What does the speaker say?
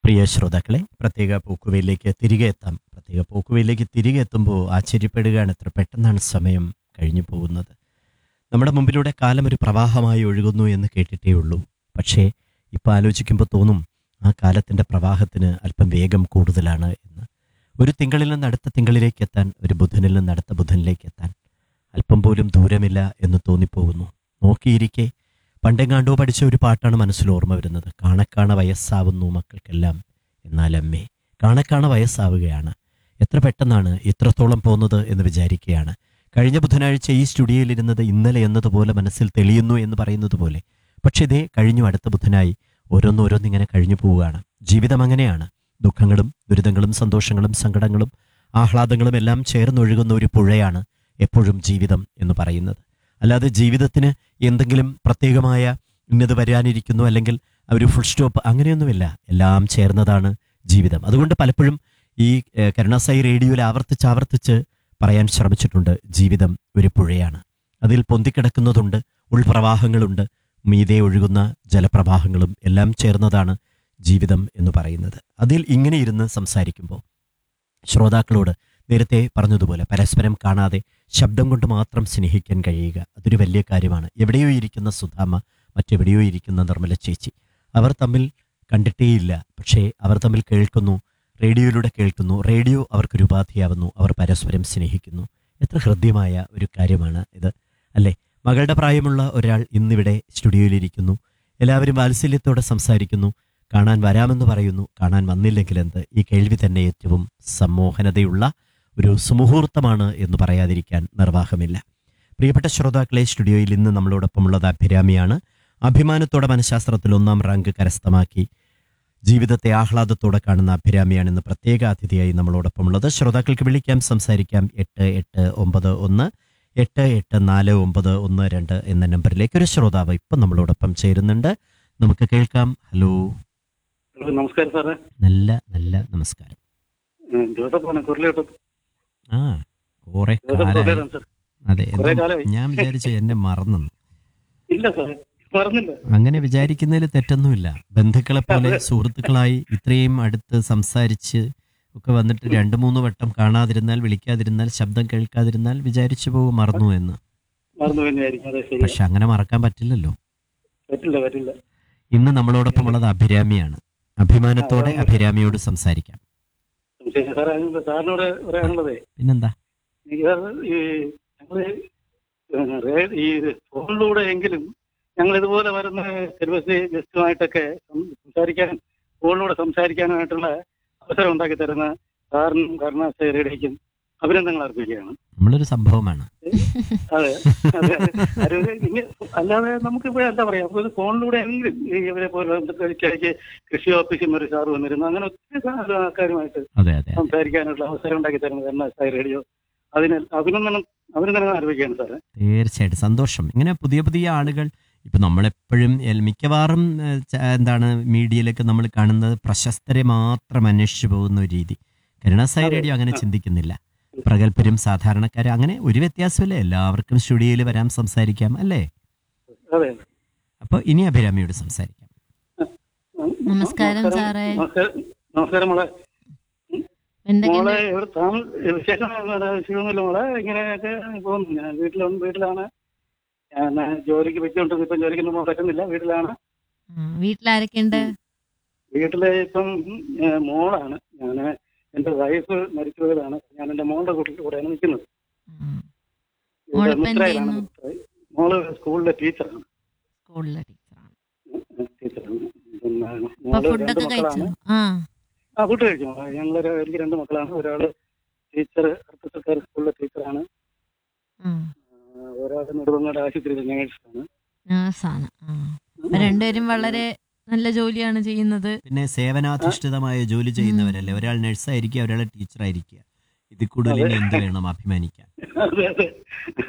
പ്രിയ ശ്രോതാക്കളെ പ്രത്യേക പോക്കുവയിലേക്ക് തിരികെ എത്താം പ്രത്യേക പോക്കുവയിലേക്ക് തിരികെ എത്തുമ്പോൾ ആശ്ചര്യപ്പെടുകയാണ് എത്ര പെട്ടെന്നാണ് സമയം കഴിഞ്ഞു പോകുന്നത് നമ്മുടെ മുമ്പിലൂടെ കാലം ഒരു പ്രവാഹമായി ഒഴുകുന്നു എന്ന് കേട്ടിട്ടേ ഉള്ളൂ പക്ഷേ ഇപ്പോൾ ആലോചിക്കുമ്പോൾ തോന്നും ആ കാലത്തിൻ്റെ പ്രവാഹത്തിന് അല്പം വേഗം കൂടുതലാണ് എന്ന് ഒരു തിങ്കളിൽ നിന്ന് അടുത്ത തിങ്കളിലേക്ക് എത്താൻ ഒരു ബുധനിൽ നിന്ന് അടുത്ത ബുധനിലേക്ക് എത്താൻ അല്പം പോലും ദൂരമില്ല എന്ന് തോന്നിപ്പോകുന്നു നോക്കിയിരിക്കെ പണ്ടെങ്ങാണ്ടോ പഠിച്ച ഒരു പാട്ടാണ് മനസ്സിൽ ഓർമ്മ വരുന്നത് കാണക്കാണ വയസ്സാവുന്നു മക്കൾക്കെല്ലാം എന്നാൽ അമ്മേ കാണക്കാണ വയസ്സാവുകയാണ് എത്ര പെട്ടെന്നാണ് ഇത്രത്തോളം പോകുന്നത് എന്ന് വിചാരിക്കുകയാണ് കഴിഞ്ഞ ബുധനാഴ്ച ഈ സ്റ്റുഡിയോയിൽ ഇരുന്നത് ഇന്നലെ എന്നതുപോലെ മനസ്സിൽ തെളിയുന്നു എന്ന് പറയുന്നത് പോലെ പക്ഷേ ഇതേ കഴിഞ്ഞു അടുത്ത ബുധനായി ഓരോന്നോരോന്നിങ്ങനെ കഴിഞ്ഞു പോവുകയാണ് ജീവിതം അങ്ങനെയാണ് ദുഃഖങ്ങളും ദുരിതങ്ങളും സന്തോഷങ്ങളും സങ്കടങ്ങളും ആഹ്ലാദങ്ങളും എല്ലാം ചേർന്നൊഴുകുന്ന ഒരു പുഴയാണ് എപ്പോഴും ജീവിതം എന്ന് പറയുന്നത് അല്ലാതെ ജീവിതത്തിന് എന്തെങ്കിലും പ്രത്യേകമായ ഇന്നത് വരാനിരിക്കുന്നു അല്ലെങ്കിൽ ഒരു ഫുൾ സ്റ്റോപ്പ് അങ്ങനെയൊന്നുമില്ല എല്ലാം ചേർന്നതാണ് ജീവിതം അതുകൊണ്ട് പലപ്പോഴും ഈ ഏഹ്, കരുണാസായി റേഡിയോയിൽ ആവർത്തിച്ച് ആവർത്തിച്ച് പറയാൻ ശ്രമിച്ചിട്ടുണ്ട് ജീവിതം ഒരു പുഴയാണ് അതിൽ പൊന്തിക്കിടക്കുന്നതുണ്ട് ഉൾപ്രവാഹങ്ങളുണ്ട് മീതെ ഒഴുകുന്ന ജലപ്രവാഹങ്ങളും എല്ലാം ചേർന്നതാണ് ജീവിതം എന്ന് പറയുന്നത് അതിൽ ഇങ്ങനെ ഇരുന്ന് സംസാരിക്കുമ്പോൾ ശ്രോതാക്കളോട് നേരത്തെ പറഞ്ഞതുപോലെ പരസ്പരം കാണാതെ ശബ്ദം കൊണ്ട് മാത്രം സ്നേഹിക്കാൻ കഴിയുക അതൊരു വലിയ കാര്യമാണ് എവിടെയോ ഇരിക്കുന്ന സുധാമ മറ്റെവിടെയോ ഇരിക്കുന്ന നിർമ്മല ചേച്ചി അവർ തമ്മിൽ കണ്ടിട്ടേയില്ല പക്ഷേ അവർ തമ്മിൽ കേൾക്കുന്നു റേഡിയോയിലൂടെ കേൾക്കുന്നു റേഡിയോ അവർക്കൊരു ഉപാധിയാവുന്നു അവർ പരസ്പരം സ്നേഹിക്കുന്നു എത്ര ഹൃദ്യമായ ഒരു കാര്യമാണ് ഇത് അല്ലേ മകളുടെ പ്രായമുള്ള ഒരാൾ ഇന്നിവിടെ സ്റ്റുഡിയോയിലിരിക്കുന്നു എല്ലാവരും വാത്സല്യത്തോടെ സംസാരിക്കുന്നു കാണാൻ വരാമെന്ന് പറയുന്നു കാണാൻ വന്നില്ലെങ്കിൽ എന്ത് ഈ കേൾവി തന്നെ ഏറ്റവും സമ്മോഹനതയുള്ള ഒരു സുമുഹൂർത്തമാണ് എന്ന് പറയാതിരിക്കാൻ നിർവാഹമില്ല പ്രിയപ്പെട്ട ശ്രോതാക്കളെ സ്റ്റുഡിയോയിൽ ഇന്ന് നമ്മളോടൊപ്പമുള്ളത് അഭിരാമിയാണ് അഭിമാനത്തോടെ മനഃശാസ്ത്രത്തിൽ ഒന്നാം റാങ്ക് കരസ്ഥമാക്കി ജീവിതത്തെ ആഹ്ലാദത്തോടെ കാണുന്ന അഭിരാമിയാണ് ഇന്ന് പ്രത്യേക അതിഥിയായി നമ്മളോടൊപ്പമുള്ളത് ശ്രോതാക്കൾക്ക് വിളിക്കാം സംസാരിക്കാം എട്ട് എട്ട് ഒമ്പത് ഒന്ന് എട്ട് എട്ട് നാല് ഒമ്പത് ഒന്ന് രണ്ട് എന്ന നമ്പറിലേക്ക് ഒരു ശ്രോതാവ് ഇപ്പം നമ്മളോടൊപ്പം ചേരുന്നുണ്ട് നമുക്ക് കേൾക്കാം ഹലോ ഹലോ നമസ്കാരം സാറേ നല്ല നല്ല നമസ്കാരം ഉം, ജോസഫാണ് കുരളിയോട്ടം ആ കുറെ ജോസഫ് കാലമായി കുരളിയാണ് സാർ അതെ കുറെ എന്താ- കാലമായി. ഞാൻ വിചാരിച്ചു എന്നെ മറന്നു ഇല്ല സാറേ പറഞ്ഞില്ല അങ്ങനെ വിചാരിക്കുന്നതിൽ തെറ്റൊന്നുമില്ല ബന്ധുക്കളെ പോലെ സുഹൃത്തുക്കളായി ഇത്രയും അടുത്ത് സംസാരിച്ച് ഒക്കെ വന്നിട്ട് രണ്ട് മൂന്ന് വട്ടം കാണാതിരുന്നാൽ വിളിക്കാതിരുന്നാൽ ശബ്ദം കേൾക്കാതിരുന്നാൽ വിചാരിച്ചു പോകും മറന്നു എന്ന് മറന്നു തന്നെയായിരിക്കും അതെ ശരി പക്ഷെ അങ്ങനെ മറക്കാൻ പറ്റില്ലല്ലോ പറ്റില്ല പറ്റില്ല ഇന്ന് നമ്മളോടൊപ്പം ഉള്ളത് അഭിരാമിയാണ് അഭിമാനത്തോടെ അഭിരാമിയോട് സംസാരിക്കാം ശരി സാറേ അതിന് സാറിനോട് പറയാനുള്ളതേ പിന്നെന്താ എനിക്ക് സാർ ഈ ഞങ്ങള് പിന്നെ റേ- ഈ ഫോണിലൂടെ എങ്കിലും ഞങ്ങൾ ഇതുപോലെ വരുന്ന സെലിബസ് ഗസ്റ്റുമായിട്ടൊക്കെ സം- സംസാരിക്കാൻ ഫോണിലൂടെ സംസാരിക്കാനായിട്ടുള്ള അവസരം ഉണ്ടാക്കി തരുന്ന സാറിനും കരുണാസായി റേഡിയോയ്ക്കും അഭിനന്ദനങ്ങൾ അർപ്പിക്കുകയാണ് നമ്മളൊരു സംഭവമാണ് അതെ അതെ അത് ഇങ്ങ- അല്ലാതെ നമുക്ക് ഇവിടെ എന്താ പറയാ നമുക്ക് ഫോണിലൂടെ എങ്കിലും ഈ ഇവരെ പോലെ ഇടയ്ക്ക് കൃഷി ഓഫീസിൽ നിന്ന് ഒരു സാർ വന്നിരുന്നു അങ്ങനെ ഒത്തിരി സാ- ആൾക്കാരുമായിട്ട് അതെ അതെ സംസാരിക്കാനുള്ള അവസരം ഉണ്ടാക്കി തരുന്നത് എന്ന സായി റേഡിയോ അതിന് അഭിനന്ദനം അഭിനന്ദനം അറിയിക്കുകയാണ് സാറേ തീർച്ചയായിട്ടും സന്തോഷം ഇങ്ങനെ പുതിയ പുതിയ ആളുകൾ ഇപ്പൊ നമ്മളെപ്പോഴും എൽ- മിക്കവാറും ഏഹ്, ച- എന്താണ് മീഡിയയിലൊക്കെ നമ്മൾ കാണുന്നത് പ്രശസ്തരെ മാത്രം അന്വേഷിച്ചു പോകുന്ന ഒരു രീതി കരുണാസായി റേഡിയോ അങ്ങനെ ചിന്തിക്കുന്നില്ല പ്രഗത്ഭരും സാധാരണക്കാരും അങ്ങനെ ഒരു വ്യത്യാസമില്ല എല്ലാവർക്കും സ്റ്റുഡിയോയിൽ വരാം സംസാരിക്കാം അല്ലേ അതെ അപ്പോൾ ഇനി അഭിരാമിയോട് സംസാരിക്കാം നമസ്കാരം സാറേ. നമസ്കാരം നമസ്കാരം മോളെ എന്തൊക്കെയുണ്ട് മോളെ ഇവിടെ താമ വിശേഷം വിഷയമൊന്നുമില്ല മോളെ ഇങ്ങനെയൊക്കെ പോകുന്നു ഞാൻ വീട്ടിലുണ്ട് വീട്ടിലാണ് ഞാൻ ജോലിക്ക് വെച്ചോണ്ടിരുന്നു ഇപ്പം ജോലിക്കൊന്നും പോകാൻ പറ്റുന്നില്ല വീട്ടിലാണ് ആ, വീട്ടിലാരൊക്കെയുണ്ട് വീട്ടില് ഇപ്പം ഏ, മോളാണ് ഞാൻ എന്റെ വൈഫ് മരിച്ചു പോയതാണ് ഞാൻ എന്റെ മോളുടെ കൂട്ടിൽ കൂടെയാണ് നിൽക്കുന്നത് ഉം. ഇവിടെ മോളിപ്പോ എന്ത് മുത്രയിലാണ് ചെയ്യുന്നു? മുത്രയിൽ. മോള് സ്കൂളിലെ ടീച്ചറാണ് സ്കൂളിലെ ടീച്ചറാണ് ടീച്ചറാണ് പിന്നെ അപ്പൊ മോള് രണ്ട് ഫുഡൊക്കെ കഴിച്ചു മക്കളാണ് ആ ആ ഫുഡ് കഴിച്ചു മോളെ ഞങ്ങളൊരു എനിക്ക് രണ്ട് മക്കളാണ് ഒരാള് ടീച്ചർ അടുത്ത സർക്കാർ സ്കൂളിലെ ടീച്ചറാണ് ഉം. ആ, ഒരാള് നെടുമങ്ങാട് ആശുപത്രിയിലെ നേഴ്സാണ് നേഴ്സാണ് ആ അപ്പൊ രണ്ടുപേരും വളരെ നല്ല ജോലിയാണ് ചെയ്യുന്നത് പിന്നെ സേവനാധിഷ്ഠിതമായ ജോലി ചെയ്യുന്നവരല്ലേ ഒരാൾ നഴ്സായിരിക്കുക ഒരാൾ ടീച്ചറായിരിക്കുക ഇതിൽ കൂടുതൽ ഇനി എന്ത് വേണം അഭിമാനിക്കാൻ അതെ അതെ